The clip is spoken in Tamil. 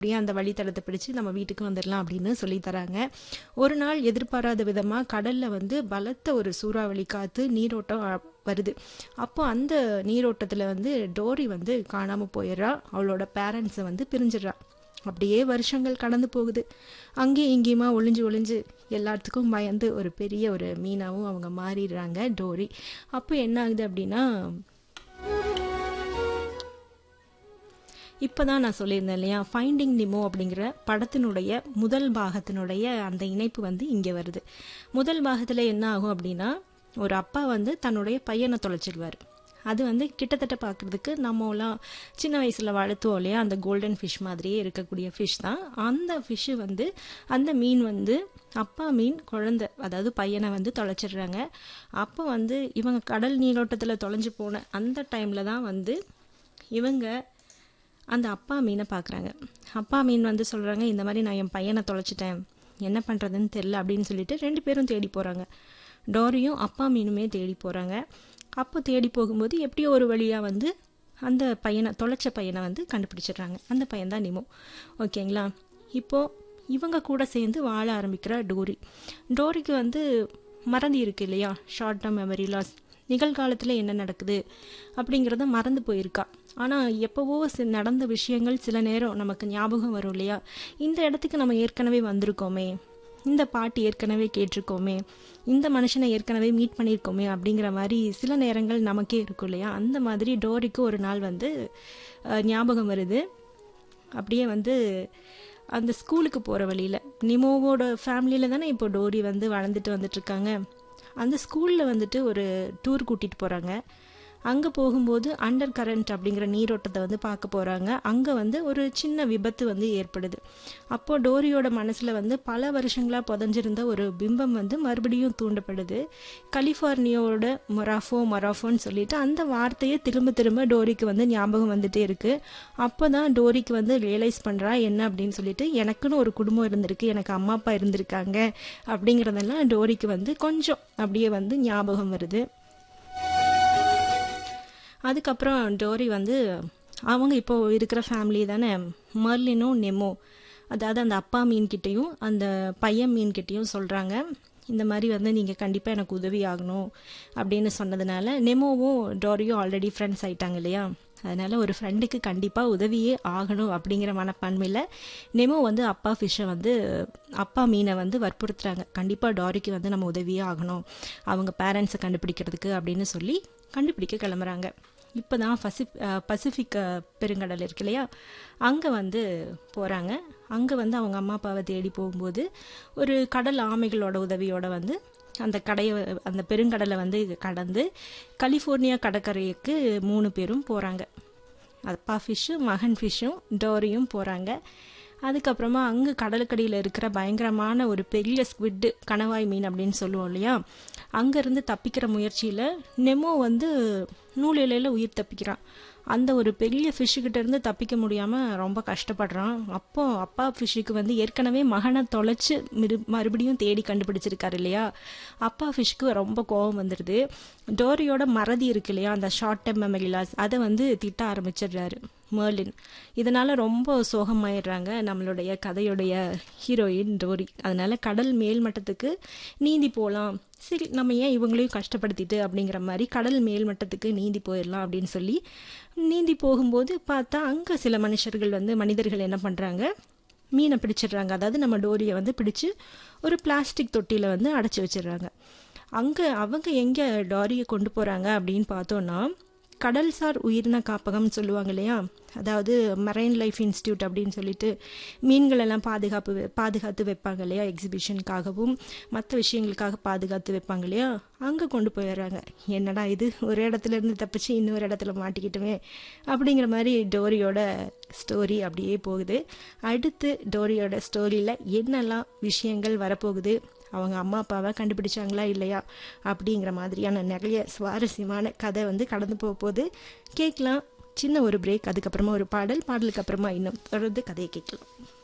அப்படியே அந்த வழித்தடத்தை பிடிச்சு நம்ம வீட்டுக்கு வந்துடலாம் அப்படின்னு சொல்லி தராங்க ஒரு நாள் எதிர்பாராத விதமாக கடலில் வந்து பலத்த ஒரு சூறாவளி காற்று நீரோட்டம் அ- வருது அப்போ அந்த நீரோட்டத்தில் வந்து டோரி வந்து காணாமல் போயிடுறா அவளோட பேரண்ட்ஸை வந்து பிரிஞ்சிடுறா அப்படியே வருஷங்கள் கடந்து போகுது அங்கேயும் இங்கேயுமா ஒளிஞ்சு ஒளிஞ்சு எல்லாத்துக்கும் பயந்து ஒரு பெரிய ஒரு மீனாவும் அவங்க மாறிடுறாங்க டோரி அப்போ என்ன ஆகுது அப்படின்னா இப்போ தான் நான் சொல்லியிருந்தேன் இல்லையா ஃபைண்டிங் நிமோ அப்படிங்கிற படத்தினுடைய முதல் பாகத்தினுடைய அந்த இணைப்பு வந்து இங்கே வருது முதல் பாகத்தில் என்ன ஆகும் அப்படின்னா ஒரு அப்பா வந்து தன்னுடைய பையனை தொலைச்சிடுவார் அது வந்து கிட்டத்தட்ட பார்க்குறதுக்கு நம்மலாம் சின்ன வயசில் வளர்த்துவோம் இல்லையா அந்த கோல்டன் ஃபிஷ் மாதிரியே இருக்கக்கூடிய ஃபிஷ் தான் அந்த ஃபிஷ்ஷு வந்து அந்த மீன் வந்து அப்பா மீன் குழந்தை அதாவது பையனை வந்து தொலைச்சிடுறாங்க அப்போ வந்து இவங்க கடல் நீரோட்டத்தில் தொலைஞ்சு போன அந்த டைமில் தான் வந்து இவங்க அந்த அப்பா மீனை பார்க்குறாங்க அப்பா மீன் வந்து சொல்கிறாங்க இந்த மாதிரி நான் என் பையனை தொலைச்சிட்டேன் என்ன பண்ணுறதுன்னு தெரில அப்படின்னு சொல்லிட்டு ரெண்டு பேரும் தேடி போகிறாங்க டோரியும் அப்பா மீனுமே தேடி போகிறாங்க அப்போ தேடி போகும்போது எப்படியோ ஒரு வழியாக வந்து அந்த பையனை தொலைச்ச பையனை வந்து கண்டுபிடிச்சிடுறாங்க அந்த பையன் தான் நிமோ ஓகேங்களா இப்போது இவங்க கூட சேர்ந்து வாழ ஆரம்பிக்கிற டோரி டோரிக்கு வந்து மறதி இருக்கு இல்லையா ஷார்ட் டேர்ம் மெமரி லாஸ் நிகழ்காலத்தில் என்ன நடக்குது அப்படிங்கிறத மறந்து போயிருக்கா ஆனால் எப்போவோ சி- நடந்த விஷயங்கள் சில நேரம் நமக்கு ஞாபகம் வரும் இல்லையா இந்த இடத்துக்கு நம்ம ஏற்கனவே வந்திருக்கோமே இந்த பாட்டு ஏற்கனவே கேட்டிருக்கோமே இந்த மனுஷனை ஏற்கனவே மீட் பண்ணியிருக்கோமே அப்படிங்கிற மாதிரி சில நேரங்கள் நமக்கே இருக்கும் இல்லையா அந்த மாதிரி டோரிக்கு ஒரு நாள் வந்து அஹ், ஞாபகம் வருது அப்படியே வந்து அந்த ஸ்கூலுக்கு போகிற வழியில் நிமோவோட ஃபேமிலியில் தானே இப்போ டோரி வந்து வளர்ந்துட்டு வந்துட்டுருக்காங்க அந்த ஸ்கூலில் வந்துட்டு ஒரு டூர் கூட்டிகிட்டு போகிறாங்க அங்கே போகும்போது அண்டர் கரண்ட் அப்படிங்கிற நீரோட்டத்தை வந்து பார்க்க போகிறாங்க அங்கே வந்து ஒரு சின்ன விபத்து வந்து ஏற்படுது அப்போ டோரியோட மனசில் வந்து பல வருஷங்களாக புதஞ்சிருந்த ஒரு பிம்பம் வந்து மறுபடியும் தூண்டப்படுது கலிஃபோர்னியாவோட மொராஃபோ மொராஃபோன்னு சொல்லிட்டு அந்த வார்த்தையே திரும்ப திரும்ப டோரிக்கு வந்து ஞாபகம் வந்துட்டே இருக்கு அப்போ தான் டோரிக்கு வந்து ரியலைஸ் பண்ணுறா என்ன அப்படின்னு சொல்லிட்டு எனக்குன்னு ஒரு குடும்பம் இருந்திருக்கு எனக்கு அம்மா அப்பா இருந்திருக்காங்க அப்படிங்கிறதெல்லாம் டோரிக்கு வந்து கொஞ்சம் அப்படியே வந்து ஞாபகம் வருது அதுக்கப்புறம் டோரி வந்து அவங்க இப்போ இருக்கிற ஃபேமிலி தானே மர்லினும் நெமோ அதாவது அந்த அப்பா மீன்கிட்டையும் அந்த பையன் மீன்கிட்டையும் சொல்கிறாங்க இந்த மாதிரி வந்து நீங்கள் கண்டிப்பாக எனக்கு உதவி ஆகணும் அப்படின்னு சொன்னதுனால நெமோவும் டோரியும் ஆல்ரெடி ஃப்ரெண்ட்ஸ் ஆயிட்டாங்க இல்லையா அதனால ஒரு ஃப்ரெண்டுக்கு கண்டிப்பாக உதவியே ஆகணும் அப்படிங்கிற மனப்பான்மையில் நெமோ வந்து அப்பா ஃபிஷ்ஷை வந்து அப்பா மீனை வந்து வற்புறுத்துறாங்க கண்டிப்பாக டாரிக்கு வந்து நம்ம உதவியே ஆகணும் அவங்க பேரண்ட்ஸை கண்டுபிடிக்கிறதுக்கு அப்படின்னு சொல்லி கண்டுபிடிக்க கிளம்புறாங்க இப்போ தான் பசிப் பசிபிக் அஹ், பெருங்கடல் இருக்கு இல்லையா அங்கே வந்து போகிறாங்க அங்கே வந்து அவங்க அம்மா அப்பாவை தேடி போகும்போது ஒரு கடல் ஆமைகளோட உதவியோட வந்து அந்த கடையை அந்த பெருங்கடலை வந்து கடந்து கலிஃபோர்னியா கடற்கரைக்கு மூணு பேரும் போகிறாங்க அப்பா ஃபிஷ்ஷும் மகன் ஃபிஷ்ஷும் டோரியும் போகிறாங்க அதுக்கப்புறமா அங்கே கடலுக்கடியில் இருக்கிற பயங்கரமான ஒரு பெரிய ஸ்குவிட்டு கணவாய் மீன் அப்படின்னு சொல்லுவோம் இல்லையா அங்கேருந்து தப்பிக்கிற முயற்சியில் நெமோ வந்து நூல் இலையில உயிர் தப்பிக்கிறான் அந்த ஒரு பெரிய ஃபிஷ்ஷுக்கிட்ட இருந்து தப்பிக்க முடியாமல் ரொம்ப கஷ்டப்படுறான் அப்போ அப்பா ஃபிஷ்ஷுக்கு வந்து ஏற்கனவே மகனை தொலைச்சு மிரு மறுபடியும் தேடி கண்டுபிடிச்சிருக்காரு இல்லையா அப்பா ஃபிஷ்க்கு ரொம்ப கோபம் வந்துடுது டோரியோட மறதி இருக்கு இல்லையா அந்த ஷார்ட் டைம் மெமரி லாஸ் அதை வந்து திட்ட ஆரம்பிச்சிடுறாரு மேர்லின் இதனால ரொம்ப சோகமாயிடுறாங்க நம்மளுடைய கதையுடைய ஹீரோயின் டோரி அதனால கடல் மேல் மட்டத்துக்கு நீந்தி போகலாம் சரி நம்ம ஏன் இவங்களையும் கஷ்டப்படுத்திட்டு அப்படிங்கிற மாதிரி கடல் மேல் மட்டத்துக்கு நீந்தி போயிடலாம் அப்படின்னு சொல்லி நீந்தி போகும்போது பார்த்தா அங்கே சில மனுஷர்கள் வந்து மனிதர்கள் என்ன பண்ணுறாங்க மீனை பிடிச்சிடுறாங்க அதாவது நம்ம டோரியை வந்து பிடிச்சு ஒரு பிளாஸ்டிக் தொட்டியில் வந்து அடைச்சி வச்சிடுறாங்க அங்கே அவங்க எங்கே டாரியை கொண்டு போகிறாங்க அப்படின்னு பார்த்தோன்னா கடல்சார் உயிரின காப்பகம்னு சொல்லுவாங்க இல்லையா அதாவது மரைன் லைஃப் இன்ஸ்டியூட் அப்படின்னு சொல்லிட்டு மீன்கள் எல்லாம் பாதுகாப்பு வெ- பாதுகாத்து வைப்பாங்க இல்லையா எக்ஸிபிஷனுக்காகவும் மற்ற விஷயங்களுக்காக பாதுகாத்து வைப்பாங்க இல்லையா அங்கே கொண்டு போயிடுறாங்க என்னடா இது ஒரு இடத்துல இருந்து தப்பிச்சு இன்னொரு இடத்துல மாட்டிக்கிட்டுமே அப்படிங்கிற மாதிரி டோரியோட ஸ்டோரி அப்படியே போகுது அடுத்து டோரியோட ஸ்டோரியில் என்னெல்லாம் விஷயங்கள் வரப்போகுது அவங்க அம்மா அப்பாவை கண்டுபிடிச்சாங்களா இல்லையா அப்படிங்கிற மாதிரியான நிறைய சுவாரஸ்யமான கதை வந்து கடந்து போக போகுது கேட்கலாம் சின்ன ஒரு பிரேக் அதுக்கப்புறமா ஒரு பாடல் பாடலுக்கு அப்புறமா இன்னும் தொடர்ந்து கதையை கேட்கலாம்